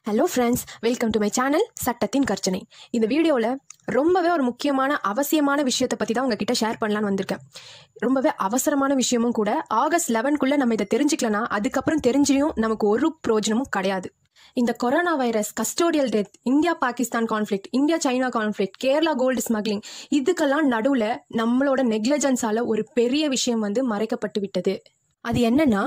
hello friends welcome to my channel சட்டத்தின் கர்ச்சனை இந்த வீடியோவில் ரொம்பவே ஒரு முக்கியமான அவசியமான விஷயத்தை பற்றி தான் உங்ககிட்ட ஷேர் பண்ணலான்னு வந்திருக்கேன் ரொம்பவே அவசரமான விஷயமும் கூட ஆகஸ்ட் லெவன்குள்ளே நம்ம இதை தெரிஞ்சுக்கலனா அதுக்கப்புறம் தெரிஞ்சியும் நமக்கு ஒரு பிரயோஜனமும் கிடையாது இந்த corona virus custodial death India Pakistan conflict India China conflict Kerala gold smuggling இதுக்கெல்லாம் நடுவில் நம்மளோட நெக்லஜென்ஸால ஒரு பெரிய விஷயம் வந்து மறைக்கப்பட்டு விட்டது அது என்னன்னா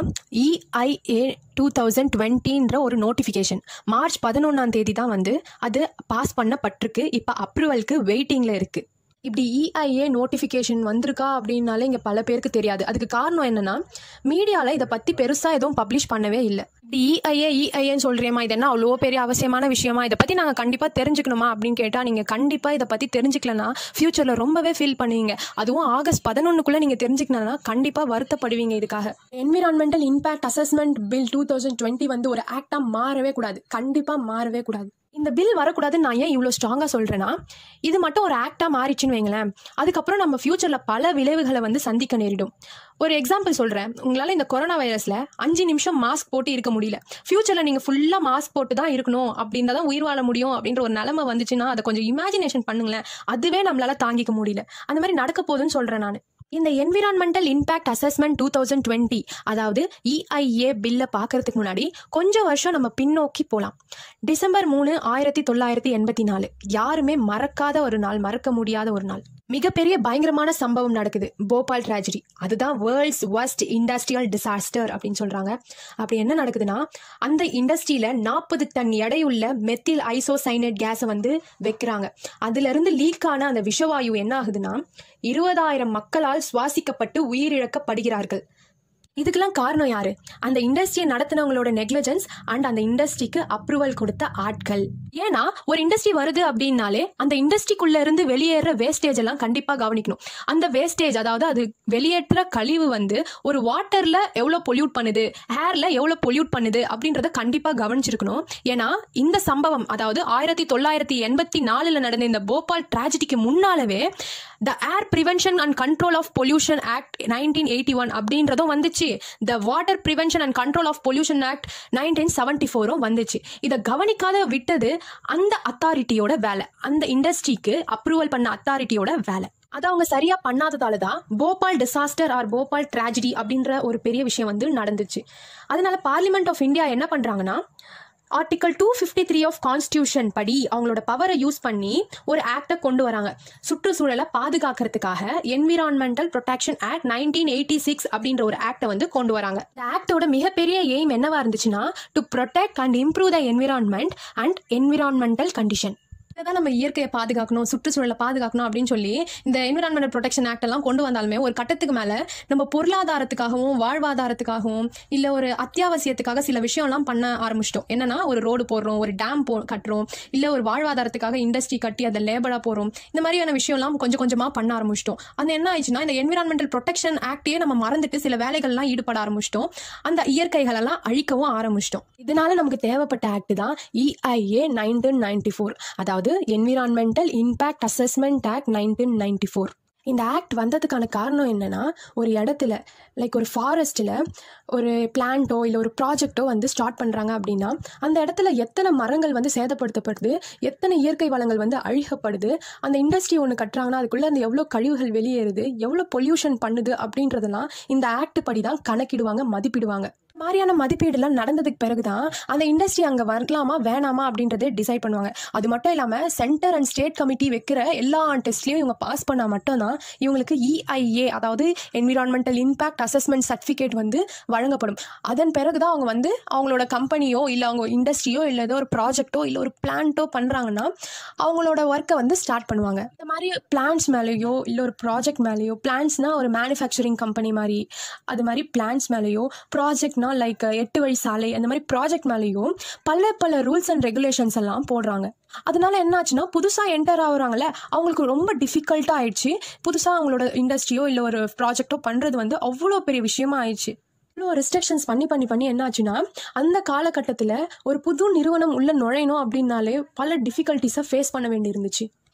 இஐஏ டூ தௌசண்ட் டுவெண்ட்டின்ற ஒரு நோட்டிஃபிகேஷன் மார்ச் பதினொன்றாம் தேதி தான் வந்து அது பாஸ் பண்ணப்பட்டிருக்கு இப்போ அப்ரூவலுக்கு வெயிட்டிங்கில் இருக்குது இப்படி இஐஏ நோட்டிஃபிகேஷன் வந்திருக்கா அப்படின்னாலே இங்கே பல பேருக்கு தெரியாது அதுக்கு காரணம் என்னன்னா மீடியாவில் இதை பற்றி பெருசாக எதுவும் பப்ளிஷ் பண்ணவே இல்லை இப்படி இஐஏ இஐஏன்னு சொல்கிறேமா இது என்ன அவ்வளோ பெரிய அவசியமான விஷயமா இதை பற்றி நாங்கள் கண்டிப்பாக தெரிஞ்சுக்கணுமா அப்படின்னு கேட்டால் நீங்கள் கண்டிப்பாக இதை பற்றி தெரிஞ்சுக்கலனா ஃப்யூச்சரில் ரொம்பவே ஃபீல் பண்ணுவீங்க அதுவும் ஆகஸ்ட் பதினொன்றுக்குள்ளே நீங்கள் தெரிஞ்சுக்கணும்னா கண்டிப்பாக வருத்தப்படுவீங்க இதுக்காக environmental impact assessment bill two thousand twenty வந்து ஒரு ஆக்டாக மாறவே கூடாது கண்டிப்பாக மாறவே கூடாது இந்த பில் வரக்கூடாதுன்னு நான் ஏன் இவ்வளோ ஸ்ட்ராங்காக சொல்கிறேன்னா இது மட்டும் ஒரு ஆக்டாக மாறிச்சுன்னு வைங்களேன் அதுக்கப்புறம் நம்ம ஃப்யூச்சரில் பல விளைவுகளை வந்து சந்திக்க நேரிடும் ஒரு எக்ஸாம்பிள் சொல்கிறேன் உங்களால் இந்த கொரோனா வைரஸில் அஞ்சு நிமிஷம் மாஸ்க் போட்டு இருக்க முடியல ஃப்யூச்சரில் நீங்கள் ஃபுல்லாக மாஸ்க் போட்டு தான் இருக்கணும் அப்படின்றத தான் உயிர் வாழ முடியும் அப்படின்ற ஒரு நிலைமை வந்துச்சுன்னா அதை கொஞ்சம் இமேஜினேஷன் பண்ணுங்களேன் அதுவே நம்மளால தாங்கிக்க முடியல அந்த மாதிரி நடக்க போகுதுன்னு சொல்கிறேன் நான் இந்த environmental impact assessment two thousand twenty அதாவது இஐஏ பில்லை பார்க்கறதுக்கு முன்னாடி கொஞ்சம் வருஷம் நம்ம பின்னோக்கி போகலாம் டிசம்பர் மூணு ஆயிரத்தி தொள்ளாயிரத்தி எண்பத்தி நாலு யாருமே மறக்காத ஒரு நாள் மறக்க முடியாத ஒரு நாள் மிகப்பெரிய பயங்கரமான சம்பவம் நடக்குது போபால் ட்ராஜடி அதுதான் வேர்ல்ட்ஸ் ஒஸ்ட் இண்டஸ்ட்ரியல் டிசாஸ்டர் அப்படின்னு சொல்றாங்க அப்படி என்ன நடக்குதுன்னா அந்த இண்டஸ்ட்ரியில நாற்பது டன் எடையுள்ள மெத்தில் ஐசோசைனேட் கேஸை வந்து வைக்கிறாங்க அதுல இருந்து லீக் ஆன அந்த விஷவாயு என்ன ஆகுதுன்னா இருபதாயிரம் மக்களால் சுவாசிக்கப்பட்டு உயிரிழக்கப்படுகிறார்கள் இதுக்கெல்லாம் காரணம் யாரு அந்த இண்டஸ்ட்ரியை நடத்தினவங்களோட நெக்லிஜென்ஸ் அண்ட் அந்த இண்டஸ்ட்ரிக்கு அப்ரூவல் கொடுத்த ஆட்கள் ஏன்னா ஒரு இண்டஸ்ட்ரி வருது அப்படின்னாலே அந்த இண்டஸ்ட்ரிக்குள்ள இருந்து வெளியேற வேஸ்டேஜ் எல்லாம் கண்டிப்பா கவனிக்கணும் அந்த வேஸ்டேஜ் அதாவது அது வெளியேற்ற கழிவு வந்து ஒரு வாட்டர்ல எவ்வளவு பொல்யூட் பண்ணுது ஏர்ல எவ்வளவு பொல்யூட் பண்ணுது அப்படின்றத கண்டிப்பா கவனிச்சிருக்கணும் ஏன்னா இந்த சம்பவம் அதாவது ஆயிரத்தி தொள்ளாயிரத்தி எண்பத்தி நாலுல நடந்த இந்த போபால் டிராஜடிக்கு முன்னாலவே the air prevention and control of pollution act nineteen eighty one அப்படின்றதும் வந்துச்சு the water prevention and control of pollution act nineteen seventy ஃபோரும் வந்துச்சு இதை கவனிக்காத விட்டது அந்த அத்தாரிட்டியோட வேலை அந்த இண்டஸ்ட்ரிக்கு அப்ரூவல் பண்ண அத்தாரிட்டியோட வேலை அதை அவங்க சரியா பண்ணாததால தான் Bhopal disaster or Bhopal tragedy அப்படின்ற ஒரு பெரிய விஷயம் வந்து நடந்துச்சு அதனால பார்லிமெண்ட் ஆஃப் இந்தியா என்ன பண்றாங்கன்னா article two fifty three of constitution படி அவங்களோட பவரை யூஸ் பண்ணி ஒரு ஆக்டை கொண்டு வராங்க சுற்றுச்சூழலை பாதுகாக்கிறதுக்காக environmental protection act nineteen eighty six அப்படின்ற ஒரு ஆக்டை வந்து கொண்டு வராங்க இந்த ஆக்டோட மிகப்பெரிய எய்ம் என்னவா இருந்துச்சுன்னா to protect and improve the environment and environmental condition தான் நம்ம இயற்கையை பாதுகாக்கணும் சுற்றுச்சூழலை பாதுகாக்கணும் அப்படின்னு சொல்லி இந்த என்விரான்மெண்டல் ப்ரொடெக்ஷன் ஆக்ட் எல்லாம் கொண்டு வந்தாலுமே ஒரு கட்டத்துக்கு மேலே நம்ம பொருளாதாரத்துக்காகவும் வாழ்வாதாரத்துக்காகவும் இல்லை ஒரு அத்தியாவசியத்துக்காக சில விஷயம்லாம் பண்ண ஆரம்பிச்சிட்டோம் என்னன்னா ஒரு ரோடு போடுறோம் ஒரு டேம் போ கட்டுறோம் இல்லை ஒரு வாழ்வாதாரத்துக்காக இண்டஸ்ட்ரி கட்டி அதை லேபராக போகிறோம் இந்த மாதிரியான விஷயம்லாம் கொஞ்சம் கொஞ்சமாக பண்ண ஆரம்பிச்சிட்டோம் அது என்ன ஆயிடுச்சுன்னா இந்த என்விரான்மெண்டல் ப்ரொடெக்ஷன் ஆக்டையே நம்ம மறந்துட்டு சில வேலைகள்லாம் ஈடுபட ஆரம்பிச்சிட்டோம் அந்த இயற்கைகளெல்லாம் அழிக்கவும் ஆரம்பிச்சிட்டோம் இதனால நமக்கு தேவைப்பட்ட ஆக்ட் தான் இஐஏ நைன்டீன் நைன்டி ஃபோர் அதாவது environmental impact assessment act nineteen ninety four இந்த ஆக்ட் வந்ததுக்கான காரணம் என்னன்னா ஒரு இடத்துல லைக் ஒரு ஃபாரஸ்ட்டில் ஒரு பிளான்ட்டோ இல்லை ஒரு ப்ராஜெக்டோ வந்து ஸ்டார்ட் பண்ணுறாங்க அப்படின்னா அந்த இடத்துல எத்தனை மரங்கள் வந்து சேதப்படுத்தப்படுது எத்தனை இயற்கை வளங்கள் வந்து அழிக்கப்படுது அந்த இண்டஸ்ட்ரி ஒன்று கட்டுறாங்கன்னா அதுக்குள்ளே அந்த எவ்வளோ கழிவுகள் வெளியேறுது எவ்வளோ பொல்யூஷன் பண்ணுது அப்படின்றதெல்லாம் இந்த ஆக்ட் படி தான் கணக்கிடுவாங்க மதிப்பிடுவாங்க மாதிரியான மதிப்பீடுலாம் நடந்ததுக்கு பிறகு தான் அந்த இண்டஸ்ட்ரி அங்கே வரலாமா வேணாமா அப்படின்றத டிசைட் பண்ணுவாங்க அது மட்டும் இல்லாமல் சென்டர் அண்ட் ஸ்டேட் கமிட்டி வைக்கிற எல்லா டெஸ்ட்லையும் இவங்க பாஸ் பண்ணால் மட்டும்தான் இவங்களுக்கு இஐஏ அதாவது என்விரான்மெண்டல் இம்பாக்ட் அசஸ்மெண்ட் சர்டிஃபிகேட் வந்து வழங்கப்படும் அதன் பிறகு தான் அவங்க வந்து அவங்களோட கம்பெனியோ இல்லை அவங்க இண்டஸ்ட்ரியோ இல்லை ஏதோ ஒரு ப்ராஜெக்டோ இல்லை ஒரு பிளான்ட்டோ பண்ணுறாங்கன்னா அவங்களோட ஒர்க்கை வந்து ஸ்டார்ட் பண்ணுவாங்க இந்த மாதிரி பிளான்ஸ் மேலேயோ இல்லை ஒரு ப்ராஜெக்ட் மேலேயோ பிளான்ஸ்னால் ஒரு மேனுஃபேக்சரிங் கம்பெனி மாதிரி அது மாதிரி பிளான்ஸ் மேலேயோ ப்ராஜெக்ட்னா லைக் எட்டு வழி சாலை அந்த மாதிரி ப்ராஜெக்ட் மேலேயும் பல பல ரூல்ஸ் அண்ட் ரெகுலேஷன்ஸ் எல்லாம் போடுறாங்க அதனால என்ன ஆச்சுன்னா புதுசாக என்டர் ஆகுறாங்கல்ல அவங்களுக்கு ரொம்ப டிஃபிகல்ட்டாக ஆயிடுச்சு புதுசாக அவங்களோட இண்டஸ்ட்ரியோ இல்லை ஒரு ப்ராஜெக்டோ பண்ணுறது வந்து அவ்வளோ பெரிய விஷயமா ஆயிடுச்சு இவ்வளோ ரெஸ்ட்ரிக்ஷன்ஸ் பண்ணி பண்ணி பண்ணி என்ன ஆச்சுன்னா அந்த காலகட்டத்தில் ஒரு புது நிறுவனம் உள்ள நுழையணும் அப்படின்னாலே பல டிஃபிகல்ட்டிஸை ஃபேஸ் பண்ண வேண்டி இருந்துச்சு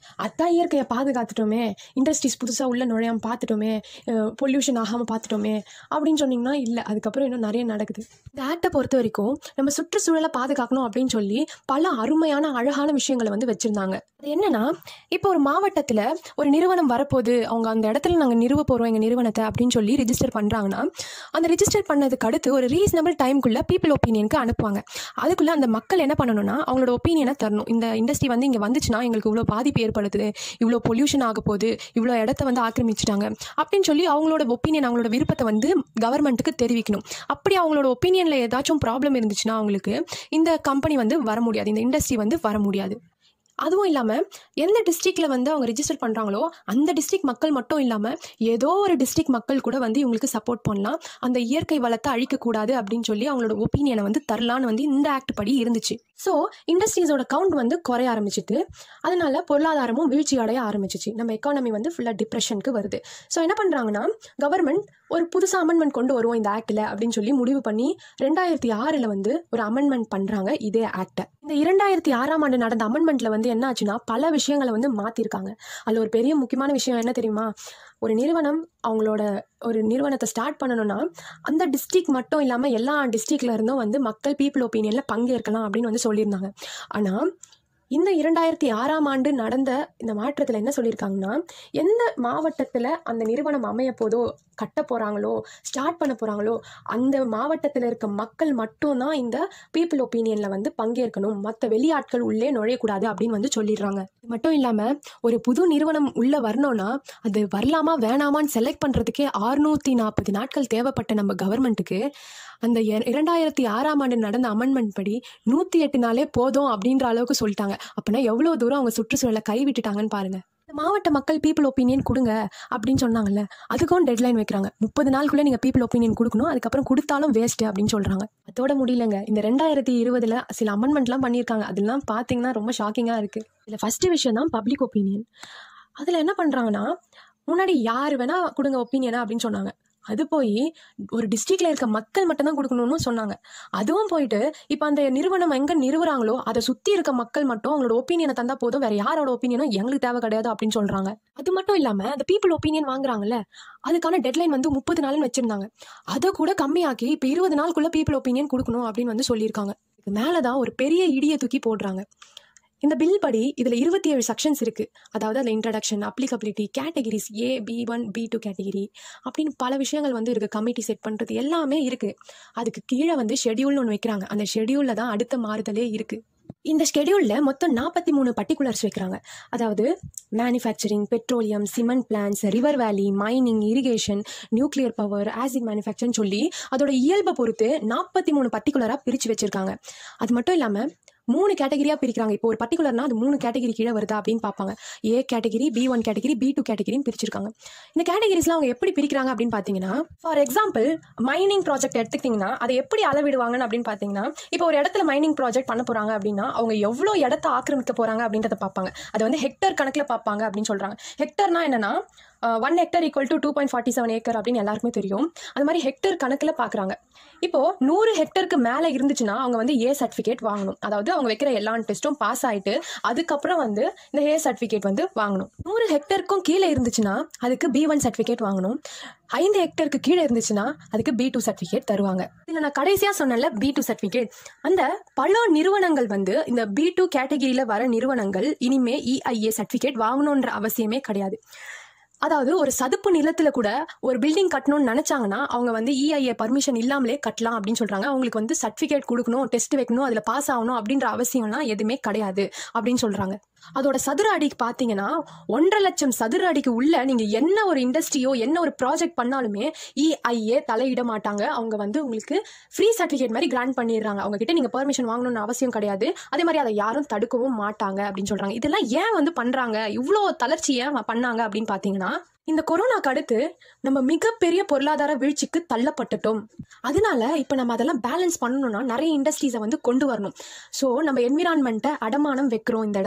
அதான் இயற்கையை பாதுகாத்துட்டோமே இண்டஸ்ட்ரீஸ் புதுசாக உள்ள நுழையாம பார்த்துட்டோமே பொல்யூஷன் ஆகாமல் பார்த்துட்டோமே அப்படின்னு சொன்னீங்கன்னா இல்லை அதுக்கப்புறம் இன்னும் நிறைய நடக்குது இந்த ஆக்டை பொறுத்த வரைக்கும் நம்ம சுற்றுச்சூழலை பாதுகாக்கணும் அப்படின்னு சொல்லி பல அருமையான அழகான விஷயங்களை வந்து வச்சுருந்தாங்க அது என்னன்னா இப்போ ஒரு மாவட்டத்தில் ஒரு நிறுவனம் வரப்போகுது அவங்க அந்த இடத்துல நாங்கள் நிறுவ போகிறோம் எங்கள் நிறுவனத்தை அப்படின்னு சொல்லி ரிஜிஸ்டர் பண்ணுறாங்கன்னா அந்த ரிஜிஸ்டர் பண்ணதுக்கு அடுத்து ஒரு ரீசனபிள் டைம்குள்ளே பீப்புள் ஒப்பீனியனுக்கு அனுப்புவாங்க அதுக்குள்ளே அந்த மக்கள் என்ன பண்ணணும்னா அவங்களோட ஒப்பீனியனை தரணும் இந்த இண்டஸ்ட்ரி வந்து இங்கே வந்துச்சுன்னா எங்களுக்கு இவ்வளோ பாதிப்பு ஏற்படுத்துது இவ்வளோ பொல்யூஷன் ஆக போகுது இவ்வளோ இடத்த வந்து ஆக்கிரமிச்சிட்டாங்க அப்படின்னு சொல்லி அவங்களோட ஒப்பீனியன் அவங்களோட விருப்பத்தை வந்து கவர்மெண்ட்டுக்கு தெரிவிக்கணும் அப்படி அவங்களோட ஒப்பீனியனில் ஏதாச்சும் ப்ராப்ளம் இருந்துச்சுன்னா அவங்களுக்கு இந்த கம்பெனி வந்து வர முடியாது இந்த இண்டஸ்ட்ரி வந்து வர முடியாது அதுவும் இல்லாமல் எந்த டிஸ்ட்ரிக்டில் வந்து அவங்க ரிஜிஸ்டர் பண்ணுறாங்களோ அந்த டிஸ்ட்ரிக்ட் மக்கள் மட்டும் இல்லாமல் ஏதோ ஒரு டிஸ்ட்ரிக்ட் மக்கள் கூட வந்து இவங்களுக்கு சப்போர்ட் பண்ணலாம் அந்த இயற்கை வளத்தை அழிக்கக்கூடாது அப்படின்னு சொல்லி அவங்களோட ஒப்பீனியனை வந்து தரலான்னு வந்து இந்த ஆக்ட் படி இருந்துச்சு ஸோ இண்டஸ்ட்ரீஸோட கவுண்ட் வந்து குறைய ஆரம்பிச்சிட்டு அதனால பொருளாதாரமும் வீழ்ச்சி அடைய ஆரம்பிச்சிச்சு நம்ம எக்கானமி வந்து ஃபுல்லாக டிப்ரெஷனுக்கு வருது ஸோ என்ன பண்ணுறாங்கன்னா கவர்மெண்ட் ஒரு புதுசாக அமெண்ட்மெண்ட் கொண்டு வருவோம் இந்த ஆக்டில் அப்படின்னு சொல்லி முடிவு பண்ணி ரெண்டாயிரத்தி ஆறில் வந்து ஒரு அமெண்ட்மெண்ட் பண்ணுறாங்க இதே ஆக்டை இந்த இரண்டாயிரத்தி ஆறாம் ஆண்டு நடந்த அமெண்ட்மெண்ட்டில் வந்து என்ன ஆச்சுன்னா பல விஷயங்களை வந்து மாற்றிருக்காங்க அதில் ஒரு பெரிய முக்கியமான விஷயம் என்ன தெரியுமா ஒரு நிறுவனம் அவங்களோட ஒரு நிறுவனத்தை ஸ்டார்ட் பண்ணணும்னா அந்த டிஸ்ட்ரிக்ட் மட்டும் இல்லாமல் எல்லா டிஸ்ட்ரிக்ட்ல இருந்தும் வந்து மக்கள் பீப்புள் ஒப்பீனியனில் பங்கேற்கலாம் அப்படின்னு வந்து சொல்லியிருந்தாங்க ஆனால் இந்த இரண்டாயிரத்தி ஆறாம் ஆண்டு நடந்த இந்த மாற்றத்தில் என்ன சொல்லியிருக்காங்கன்னா எந்த மாவட்டத்தில் அந்த நிறுவனம் அமைய போதோ கட்ட போகிறாங்களோ ஸ்டார்ட் பண்ண போகிறாங்களோ அந்த மாவட்டத்தில் இருக்க மக்கள் மட்டும்தான் இந்த பீப்புள் ஒப்பீனியனில் வந்து பங்கேற்கணும் மற்ற வெளியாட்கள் உள்ளே நுழையக்கூடாது அப்படின்னு வந்து சொல்லிடுறாங்க இது மட்டும் இல்லாமல் ஒரு புது நிறுவனம் உள்ளே வரணும்னா அது வரலாமா வேணாமான்னு செலக்ட் பண்ணுறதுக்கே ஆறுநூற்றி நாற்பது நாட்கள் தேவைப்பட்ட நம்ம கவர்மெண்ட்டுக்கு அந்த இர- இரண்டாயிரத்தி ஆறாம் ஆண்டு நடந்த அமெண்ட்மெண்ட் படி நூற்றி எட்டு நாளே போதும் அப்படின்ற அளவுக்கு சொல்லிட்டாங்க அப்படின்னா எவ்வளோ தூரம் அவங்க சுற்றுச்சூழலை கைவிட்டுட்டாங்கன்னு பாருங்க இந்த மாவட்ட மக்கள் பீப்புள் ஒப்பீனியன் கொடுங்க அப்படின்னு சொன்னாங்கல்ல அதுக்கும் டெட்லைன் வைக்கிறாங்க முப்பது நாளுக்குள்ளே நீங்கள் பீப்புள் ஒப்பீனியன் கொடுக்கணும் அதுக்கப்புறம் கொடுத்தாலும் வேஸ்ட் அப்படின்னு சொல்கிறாங்க அதோட முடியலங்க இந்த ரெண்டாயிரத்தி இருபதுல சில அமெண்ட்மெண்ட்லாம் பண்ணியிருக்காங்க அதெல்லாம் பார்த்தீங்கன்னா ரொம்ப ஷாக்கிங்காக இருக்குது இதில் ஃபஸ்ட்டு விஷயம் தான் பப்ளிக் ஒப்பீனியன் அதில் என்ன பண்ணுறாங்கன்னா முன்னாடி யார் வேணா கொடுங்க ஒப்பீனியனா அப்படின்னு சொன்னாங்க அது போய் ஒரு டிஸ்ட்ரிக்ட்ல இருக்க மக்கள் மட்டும்தான் கொடுக்கணும்னு சொன்னாங்க அதுவும் போயிட்டு இப்போ அந்த நிறுவனம் எங்க நிறுவுறாங்களோ அதை சுத்தி இருக்க மக்கள் மட்டும் அவங்களோட ஒப்பீனியனை தந்தா போதும் வேற யாரோட ஒப்பீனியனும் எங்களுக்கு தேவை கிடையாது அப்படின்னு சொல்றாங்க அது மட்டும் இல்லாம அந்த பீப்புள் ஒப்பீனியன் வாங்குறாங்கல்ல அதுக்கான டெட்லைன் வந்து முப்பது நாள்னு வச்சிருந்தாங்க அதை கூட கம்மியாக்கி இப்போ இருபது நாளுக்குள்ள பீப்புள் ஒப்பீனியன் கொடுக்கணும் அப்படின்னு வந்து சொல்லியிருக்காங்க இதுக்கு மேலதான் ஒரு பெரிய இடியை தூக்கி போடுறாங்க இந்த பில் படி இதில் இருபத்தி ஏழு செக்ஷன்ஸ் இருக்குது அதாவது அதில் introduction applicability categories A B one B two category அப்படின்னு பல விஷயங்கள் வந்து இருக்குது கமிட்டி செட் பண்ணுறது எல்லாமே இருக்குது அதுக்கு கீழே வந்து ஷெடியூல்னு ஒன்று வைக்கிறாங்க அந்த ஷெடியூலில் தான் அடுத்த மாறுதலே இருக்குது இந்த ஷெடியூலில் மொத்தம் நாற்பத்தி மூணு பர்டிகுலர்ஸ் வைக்கிறாங்க அதாவது manufacturing petroleum cement plans river valley mining irrigation nuclear power acid மேனுஃபேக்சர்னு சொல்லி அதோட இயல்பை பொறுத்து நாற்பத்தி மூணு பர்டிகுலராக பிரித்து வச்சிருக்காங்க அது மட்டும் இல்லாமல் மூணு கேட்டகரியாக பிரிக்கிறாங்க இப்போ ஒரு பர்டிகுலர்னா அது மூணு கேட்டகரி கீழே வருதா அப்படின்னு பார்ப்பாங்க A category B one category B two கேட்டகரின்னு பிரிச்சிருக்காங்க இந்த கேட்டகரிஸ்லாம் அவங்க எப்படி பிரிக்கிறாங்க அப்படின்னு பார்த்தீங்கன்னா ஃபார் எக்ஸாம்பிள் மைனிங் ப்ராஜெக்ட் எடுத்துக்கிட்டிங்கன்னா அதை எப்படி அளவிடுவாங்கன்னு அப்படின்னு பார்த்தீங்கன்னா இப்போ ஒரு இடத்துல மைனிங் ப்ராஜெக்ட் பண்ண போகிறாங்க அப்படின்னா அவங்க எவ்வளோ இடத்த ஆக்கிரமிக்க போகிறாங்க அப்படின்றத பார்ப்பாங்க அதை வந்து ஹெக்டர் கணக்கில் பார்ப்பாங்க அப்படின்னு சொல்கிறாங்க ஹெக்டர்னா என்னன்னா one hectare equal to two point forty seven acre அப்படின்னு எல்லாருக்குமே தெரியும் அது மாதிரி ஹெக்டர் கணக்கில் பார்க்குறாங்க இப்போ நூறு ஹெக்டருக்கு மேலே இருந்துச்சுன்னா அவங்க வந்து ஏ சர்டிஃபிகேட் வாங்கணும் அதாவது அவங்க வைக்கிற எல்லா டெஸ்ட்டும் பாஸ் ஆயிட்டு அதுக்கப்புறம் வந்து இந்த ஏ சர்டிஃபிகேட் வந்து வாங்கணும் நூறு ஹெக்டருக்கும் கீழே இருந்துச்சுன்னா அதுக்கு பி ஒன் சர்டிஃபிகேட் வாங்கணும் ஐந்து ஹெக்டருக்கு கீழே இருந்துச்சுன்னா அதுக்கு பி டூ சர்டிஃபிகேட் தருவாங்க இதில் நான் கடைசியாக சொன்னேன்ல பி டூ சர்டிஃபிகேட் அந்த பல நிறுவனங்கள் வந்து இந்த பி டூ கேட்டகிரியில் வர நிறுவனங்கள் இனிமே இஐஏ சர்டிஃபிகேட் வாங்கணுன்ற அவசியமே கிடையாது அதாவது ஒரு சதுப்பு நிலத்துல கூட ஒரு பில்டிங் கட்டணும்னு நினைச்சாங்கன்னா அவங்க வந்து இஐஏ பர்மிஷன் இல்லாமலே கட்டலாம் அப்படின்னு சொல்றாங்க அவங்களுக்கு வந்து சர்டிஃபிகேட் கொடுக்கணும் டெஸ்ட் வைக்கணும் அதுல பாஸ் ஆகணும் அப்படின்ற அவசியம்லாம் எதுவுமே கிடையாது அப்படின்னு சொல்றாங்க அதோட சதுர அடிக்கு பார்த்தீங்கன்னா ஒன்றரை லட்சம் சதுர அடிக்கு உள்ள நீங்க என்ன ஒரு இண்டஸ்ட்ரியோ என்ன ஒரு ப்ராஜெக்ட் பண்ணாலுமே இஐஏ தலையிட மாட்டாங்க அவங்க வந்து உங்களுக்கு ஃப்ரீ சர்டிஃபிகேட் மாதிரி கிராண்ட் பண்ணிடுறாங்க அவங்க கிட்ட நீங்க பெர்மிஷன் வாங்கணும்னு அவசியம் கிடையாது அதே மாதிரி அதை யாரும் தடுக்கவும் மாட்டாங்க அப்படின்னு சொல்றாங்க இதெல்லாம் ஏன் வந்து பண்றாங்க இவ்வளோ தளர்ச்சி ஏன் பண்ணாங்க அப்படின்னு பார்த்தீங்கன்னா இந்த கொரோனாக்கு அடுத்து நம்ம மிகப்பெரிய பொருளாதார வீழ்ச்சிக்கு தள்ளப்பட்டுட்டோம் அதனால இப்போ நம்ம அதெல்லாம் பேலன்ஸ் பண்ணணும்னா நிறைய இண்டஸ்ட்ரீஸை வந்து கொண்டு வரணும் ஸோ நம்ம என்விரான்மெண்ட்டை அடமானம் வைக்கிறோம் இந்த இடத்துல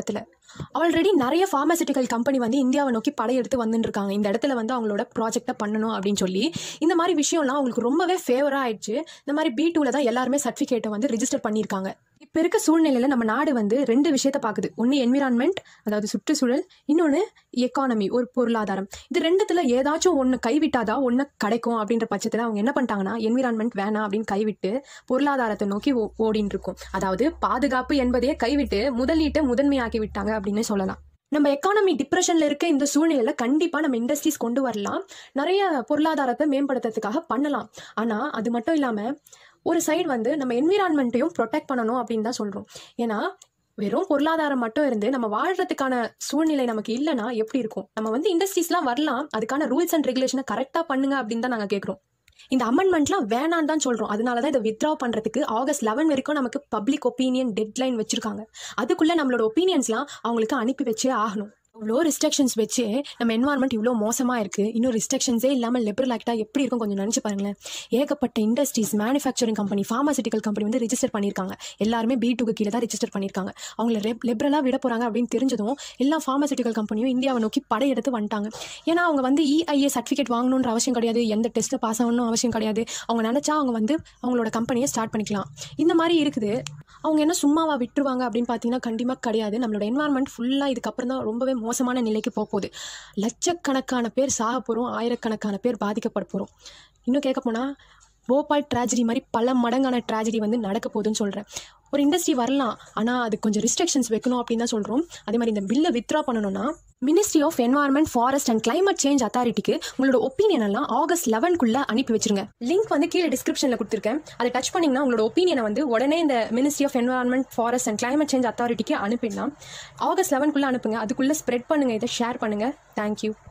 ஆல்ரெடி நிறைய ஃபார்மசிட்டிக்கல் கம்பெனி வந்து இந்தியாவை நோக்கி படையெடுத்து வந்துட்டு இருக்காங்க இந்த இடத்துல வந்து அவங்களோட ப்ராஜெக்டை பண்ணணும் அப்படின்னு சொல்லி இந்த மாதிரி விஷயம்லாம் அவங்களுக்கு ரொம்பவே ஃபேவராக ஆயிடுச்சு இந்த மாதிரி பி டூவில் தான் எல்லாருமே சர்டிஃபிகேட்டை வந்து ரிஜிஸ்டர் பண்ணியிருக்காங்க இப்போ இருக்க சூழ்நிலையில் நம்ம நாடு வந்து ரெண்டு விஷயத்தை பார்க்குது ஒன்று என்விரான்மெண்ட் அதாவது சுற்றுச்சூழல் இன்னொன்று எக்கானமி ஒரு பொருளாதாரம் இது ரெண்டுத்தில் ஏதாச்சும் ஒன்று கைவிட்டாதான் ஒன்று கிடைக்கும் அப்படின்ற பட்சத்தில் அவங்க என்ன பண்ணிட்டாங்கன்னா என்விரான்மெண்ட் வேணாம் அப்படின்னு கைவிட்டு பொருளாதாரத்தை நோக்கி ஓ- ஓடின்னு இருக்கும் அதாவது பாதுகாப்பு என்பதையே கைவிட்டு முதலீட்டை முதன்மையாக்கி விட்டாங்க அப்படின்னு சொல்லலாம் நம்ம எக்கானமி டிப்ரெஷன்ல இருக்க இந்த சூழ்நிலையில கண்டிப்பா நம்ம இண்டஸ்ட்ரீஸ் கொண்டு வரலாம் நிறைய பொருளாதாரத்தை மேம்படுத்துறதுக்காக பண்ணலாம் ஆனா அது மட்டும் இல்லாம ஒரு சைடு வந்து நம்ம என்விரான்மெண்ட்டையும் ப்ரொடெக்ட் பண்ணணும் அப்படின்னு தான் சொல்றோம் ஏன்னா வெறும் பொருளாதாரம் மட்டும் இருந்து நம்ம வாழ்றதுக்கான சூழ்நிலை நமக்கு இல்லைன்னா எப்படி இருக்கும் நம்ம வந்து இண்டஸ்ட்ரீஸ்லாம் வரலாம் அதுக்கான ரூல்ஸ் அண்ட் ரெகுலேஷனை கரெக்டாக பண்ணுங்க அப்படின்னு தான் நாங்கள் கேட்குறோம் இந்த அமெண்ட்மெண்ட்லாம் வேணான்னு தான் சொல்கிறோம் அதனால தான் இதை வித்ரா பண்ணுறதுக்கு ஆகஸ்ட் லெவன் வரைக்கும் நமக்கு பப்ளிக் ஒப்பீனியன் டெட்லைன் வச்சுருக்காங்க அதுக்குள்ளே நம்மளோட ஒப்பீனியன்ஸ்லாம் அவங்களுக்கு அனுப்பி வச்சே ஆகணும் இவ்வளோ ரெஸ்ட்ரிக்ஷன்ஸ் வச்சு நம்ம என்வாரன்மெண்ட் இவ்வளோ மோசமாக இருக்குது இன்னும் ரெஸ்ட்ரிக்ஷன்ஸே இல்லாமல் லிபரல் ஆக்டாக எப்படி இருக்கும் கொஞ்சம் நினச்சி பாருங்களேன் ஏகப்பட்ட industries manufacturing company pharmaceutical company வந்து ரிஜிஸ்டர் பண்ணியிருக்காங்க எல்லாருமே பி டூக்கு கீழே தான் ரிஜிஸ்டர் பண்ணியிருக்காங்க அவங்கள லிபரலாக விட போகிறாங்க அப்படின்னு தெரிஞ்சதும் எல்லா ஃபார்மாசிட்டிக்கல் கம்பெனியும் இந்தியாவை நோக்கி படையெடுத்து வந்துட்டாங்க ஏன்னா அவங்க வந்து இஐஏ சர்டிஃபிகேட் வாங்கணுன்ற அவசியம் கிடையாது எந்த டெஸ்ட்டில் பாஸ் ஆகணும் அவசியம் கிடையாது அவங்க நினச்சா அவங்க வந்து அவங்களோட கம்பெனியை ஸ்டார்ட் பண்ணிக்கலாம் இந்த மாதிரி இருக்குது அவங்க என்ன சும்மாவா விட்டுருவாங்க அப்படின்னு பார்த்தீங்கன்னா கண்டிப்பாக கிடையாது நம்மளோட என்வாரன்மெண்ட் ஃபுல்லாக இதுக்கப்புறம் தான் ரொம்பவே மோசமான நிலைக்கு போக போகுது லட்சக்கணக்கான பேர் சாக போகிறோம் ஆயிரக்கணக்கான பேர் பாதிக்கப்பட போகிறோம் இன்னும் கேட்க போனால் போபால் ட்ராஜடி மாதிரி பல மடங்கான ட்ராஜடி வந்து நடக்க போகுதுன்னு சொல்கிறேன் ஒரு இண்டஸ்ட்ரி வரலாம் ஆனால் அது கொஞ்சம் ரெஸ்ட்ரிக்ஷன்ஸ் வைக்கணும் அப்படின்னு தான் சொல்கிறோம் அதே மாதிரி இந்த பில்லை வித்ரா பண்ணணும்னா ministry of environment forest and climate change அத்தாரிட்டிக்கு உங்களோட ஒப்பீனியன் எல்லாம் ஆகஸ்ட் லெவன்குள்ள அனுப்பி வச்சிருங்க லிங்க் வந்து கீழே டிஸ்கிரிப்ஷனில் கொடுத்துருக்கேன் அதை டச் பண்ணிங்கன்னா உங்களோட ஒப்பீனியனை வந்து உடனே இந்த ministry of environment forest and climate change அத்தாரிட்டிக்கு அனுப்பிடலாம் ஆகஸ்ட் லெவன்குள்ளே அனுப்புங்க அதுக்குள்ளே ஸ்ப்ரெட் பண்ணுங்கள் இதை ஷேர் பண்ணுங்கள் தேங்க்யூ